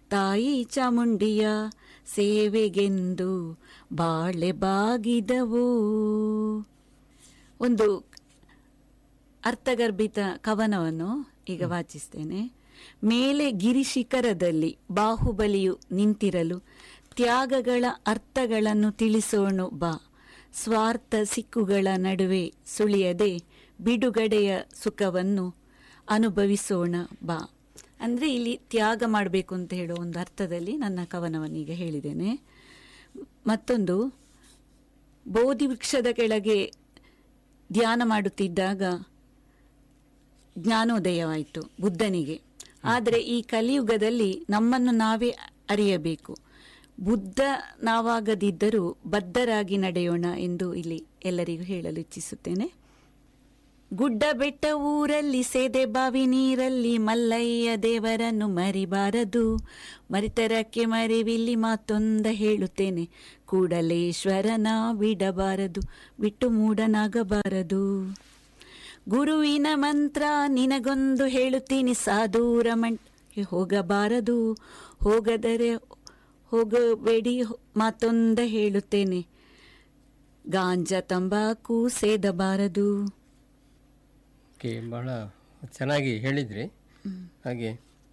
ತಾಯಿ ಚಾಮುಂಡಿಯ ಸೇವೆಗೆಂದು ಬಾಳೆ ಬಾಗಿದವು ಒಂದು ಅರ್ಥಗರ್ಭಿತ ಕವನವನ್ನು ಈಗ ವಾಚಿಸ್ತೇನೆ ಮೇಲೆ ಗಿರಿ ಶಿಖರದಲ್ಲಿ ಬಾಹುಬಲಿಯು ನಿಂತಿರಲು ತ್ಯಾಗಗಳ ಅರ್ಥಗಳನ್ನು ತಿಳಿಸೋಣ ಬಾ ಸ್ವಾರ್ಥ ಸಿಕ್ಕುಗಳ ನಡುವೆ ಸುಳಿಯದೆ ಬಿಡುಗಡೆಯ ಸುಖವನ್ನು ಅನುಭವಿಸೋಣ ಬಾ ಅಂದರೆ ಇಲ್ಲಿ ತ್ಯಾಗ ಮಾಡಬೇಕು ಅಂತ ಹೇಳೋ ಒಂದು ಅರ್ಥದಲ್ಲಿ ನನ್ನ ಕವನವನ್ನು ಈಗ ಹೇಳಿದ್ದೇನೆ ಮತ್ತೊಂದು ಬೋಧಿ ವೃಕ್ಷದ ಕೆಳಗೆ ಧ್ಯಾನ ಮಾಡುತ್ತಿದ್ದಾಗ ಜ್ಞಾನೋದಯವಾಯಿತು ಬುದ್ಧನಿಗೆ ಆದರೆ ಈ ಕಲಿಯುಗದಲ್ಲಿ ನಮ್ಮನ್ನು ನಾವೇ ಅರಿಯಬೇಕು ಬುದ್ಧ ನಾವಾಗದಿದ್ದರೂ ಬದ್ಧರಾಗಿ ನಡೆಯೋಣ ಎಂದು ಇಲ್ಲಿ ಎಲ್ಲರಿಗೂ ಹೇಳಲು ಇಚ್ಛಿಸುತ್ತೇನೆ ಗುಡ್ಡ ಬೆಟ್ಟ ಊರಲ್ಲಿ ಸೇದೆ ಬಾವಿ ನೀರಲ್ಲಿ ಮಲ್ಲಯ್ಯ ದೇವರನ್ನು ಮರಿಬಾರದು ಮರಿತರಕ್ಕೆ ಮರಿವಿಲ್ಲಿ ಮಾತೊಂದ ಹೇಳುತ್ತೇನೆ ಕೂಡಲೇಶ್ವರನ ಬಿಡಬಾರದು ಬಿಟ್ಟು ಮೂಡನಾಗಬಾರದು ಗುರುವಿನ ಮಂತ್ರ ನಿನಗೊಂದು ಹೇಳುತ್ತೀನಿ ಸಾಧೂರ ಮಂಟಕ್ಕೆ ಹೋಗಬಾರದು ಹೋಗದರೆ ಹೋಗಬೇಡಿ ಮಾತೊಂದ ಹೇಳುತ್ತೇನೆ ಗಾಂಜಾ ತಂಬಾಕು ಸೇದಬಾರದು ಓಕೆ ಬಹಳ ಚೆನ್ನಾಗಿ ಹೇಳಿದ್ರಿ ಹಾಗೆ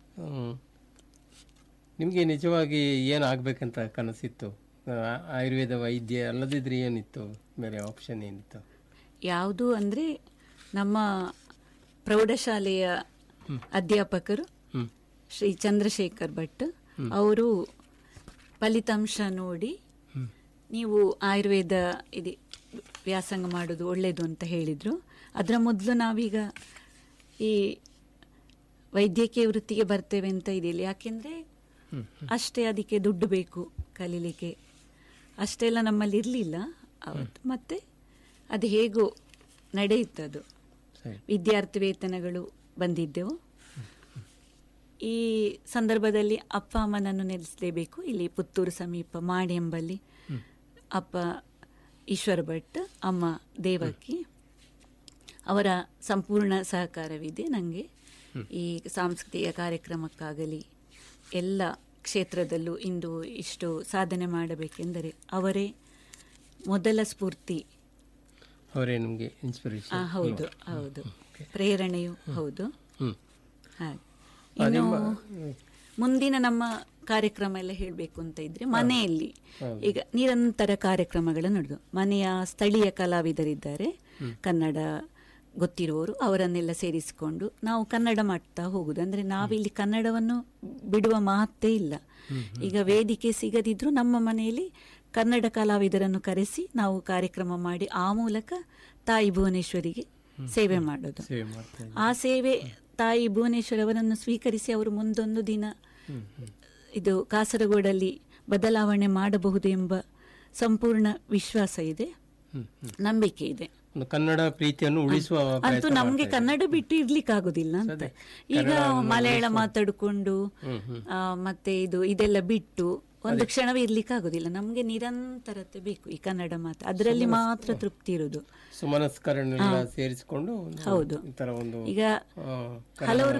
ನಿಮಗೆ ನಿಜವಾಗಿ ಏನು ಆಗಬೇಕಂತ ಕನಸಿತ್ತು ಆ, ಆಯುರ್ವೇದ ವೈದ್ಯ ಅಲ್ಲದಿದ್ರೆ ಏನಿತ್ತು ಬೇರೆ ಆಪ್ಷನ್ ಏನಿತ್ತು ಯಾವುದು ಅಂದರೆ ನಮ್ಮ ಪ್ರೌಢಶಾಲೆಯ ಅಧ್ಯಾಪಕರು ಹ್ಮ್. ಶ್ರೀ ಚಂದ್ರಶೇಖರ್ ಭಟ್ ಅವರು ಫಲಿತಾಂಶ ನೋಡಿ ಹ್ಮ್. ನೀವು ಆಯುರ್ವೇದ ಇದು ವ್ಯಾಸಂಗ ಮಾಡೋದು ಒಳ್ಳೆಯದು ಅಂತ ಹೇಳಿದರು ಅದರ ಮೊದಲು ನಾವೀಗ ಈ ವೈದ್ಯಕೀಯ ವೃತ್ತಿಗೆ ಬರ್ತೇವೆ ಅಂತ ಇದಿಲ್ಲ ಯಾಕೆಂದರೆ ಹ್ಮ್. ಅಷ್ಟೇ ಅದಕ್ಕೆ ದುಡ್ಡು ಬೇಕು ಕಲೀಲಿಕ್ಕೆ ಅಷ್ಟೆಲ್ಲ ನಮ್ಮಲ್ಲಿ ಇರಲಿಲ್ಲ ಅವತ್ತು ಮತ್ತೆ ಅದು ಹೇಗೋ ನಡೆಯುತ್ತದು ಸರಿ ವಿದ್ಯಾರ್ಥಿ ವೇತನಗಳು ಬಂದಿದ್ದೆವು ಈ ಸಂದರ್ಭದಲ್ಲಿ ಅಪ್ಪ ಅಮ್ಮನನ್ನು ನೆಲೆಸಲೇಬೇಕು ಇಲ್ಲಿ ಪುತ್ತೂರು ಸಮೀಪ ಮಾಡಿ ಎಂಬಲ್ಲಿ ಅಪ್ಪ ಈಶ್ವರ ಭಟ್ ಅಮ್ಮ ದೇವಕಿ ಅವರ ಸಂಪೂರ್ಣ ಸಹಕಾರವಿದೆ ನನಗೆ ಈ ಸಾಂಸ್ಕೃತಿಕ ಕಾರ್ಯಕ್ರಮಕ್ಕಾಗಲಿ ಎಲ್ಲ ಕ್ಷೇತ್ರದಲ್ಲೂ ಇಂದು ಇಷ್ಟು ಸಾಧನೆ ಮಾಡಬೇಕೆಂದರೆ ಅವರೇ ಮೊದಲ ಸ್ಫೂರ್ತಿ ಅವರೇ ನಿಮಗೆ ಆ, ಇನ್ಸ್ಪಿರೇಷನ್ ಹೌದು ಹೌದು ಪ್ರೇರಣೆಯು ಹೌದು ಹ್ಮ್ ಹಾಗೆ ಇನ್ನು ಮುಂದಿನ ನಮ್ಮ ಕಾರ್ಯಕ್ರಮ ಎಲ್ಲ ಹೇಳಬೇಕು ಅಂತ ಇದ್ರೆ ಮನೆಯಲ್ಲಿ ಈಗ ನಿರಂತರ ಕಾರ್ಯಕ್ರಮಗಳು ನಡೆದು ಮನೆಯ ಸ್ಥಳೀಯ ಕಲಾವಿದರಿದ್ದಾರೆ ಕನ್ನಡ ಗೊತ್ತಿರುವವರು ಅವರನ್ನೆಲ್ಲ ಸೇರಿಸಿಕೊಂಡು ನಾವು ಕನ್ನಡ ಮಾಡ್ತಾ ಹೋಗುದು ಅಂದ್ರೆ ನಾವಿಲ್ಲಿ ಕನ್ನಡವನ್ನು ಬಿಡುವ ಮಾತೇ ಇಲ್ಲ ಈಗ ವೇದಿಕೆ ಸಿಗದಿದ್ರು ನಮ್ಮ ಮನೆಯಲ್ಲಿ ಕನ್ನಡ ಕಲಾವಿದರನ್ನು ಕರೆಸಿ ನಾವು ಕಾರ್ಯಕ್ರಮ ಮಾಡಿ ಆ ಮೂಲಕ ತಾಯಿ ಭುವನೇಶ್ವರಿಗೆ ಸೇವೆ ಮಾಡೋದು ಸೇವೆ ಮಾಡ್ತಾ ಇದ್ದೀವಿ. ಆ ಸೇವೆ ತಾಯಿ ಭುವನೇಶ್ವರ್ ಅವರನ್ನು ಸ್ವೀಕರಿಸಿ ಅವರು ಮುಂದೊಂದು ದಿನ ಇದು ಕಾಸರಗೋಡಲ್ಲಿ ಬದಲಾವಣೆ ಮಾಡಬಹುದು ಎಂಬ ಸಂಪೂರ್ಣ ವಿಶ್ವಾಸ ಇದೆ ಹ್ಮ್, ಹ್ಮ್. ನಂಬಿಕೆ ಇದೆ ಒಂದು ಕನ್ನಡ ಪ್ರೀತಿಯನ್ನು ಉಳಿಸುವ ಅಂತೂ ಪ್ರಯತ್ನ ನಮ್ಗೆ ಮಾಡ್ತಾ ಇದ್ದೀವಿ. ಕನ್ನಡ ಬಿಟ್ಟು ಇರ್ಲಿಕ್ಕೆ ಆಗುದಿಲ್ಲ ಅಂತ ಈಗ ಮಲಯಾಳ ಮಾತಾಡಿಕೊಂಡು ಹ್ಮ್, ಹ್ಮ್. ಆ, ಮತ್ತೆ ಇದು ಇದೆಲ್ಲ ಬಿಟ್ಟು ಒಂದು ಕ್ಷಣವೇ ಇರ್ಲಿಕ್ಕೆ ಆಗುದಿಲ್ಲ ನಮ್ಗೆ ನಿರಂತರತೆ ಬೇಕು ಈ ಕನ್ನಡ ಮಾತು ಅದರಲ್ಲಿ ಮಾತ್ರ ತೃಪ್ತಿ ಇರುವುದು ಸುಮನಸ್ಕರನ್ನೆಲ್ಲ ಸೇರಿಸಿಕೊಂಡು ಒಂದು ಹೌದು. ಈ ತರ ಒಂದು ಈಗ ಆ, ಕನ್ನಡ ಹಲವರು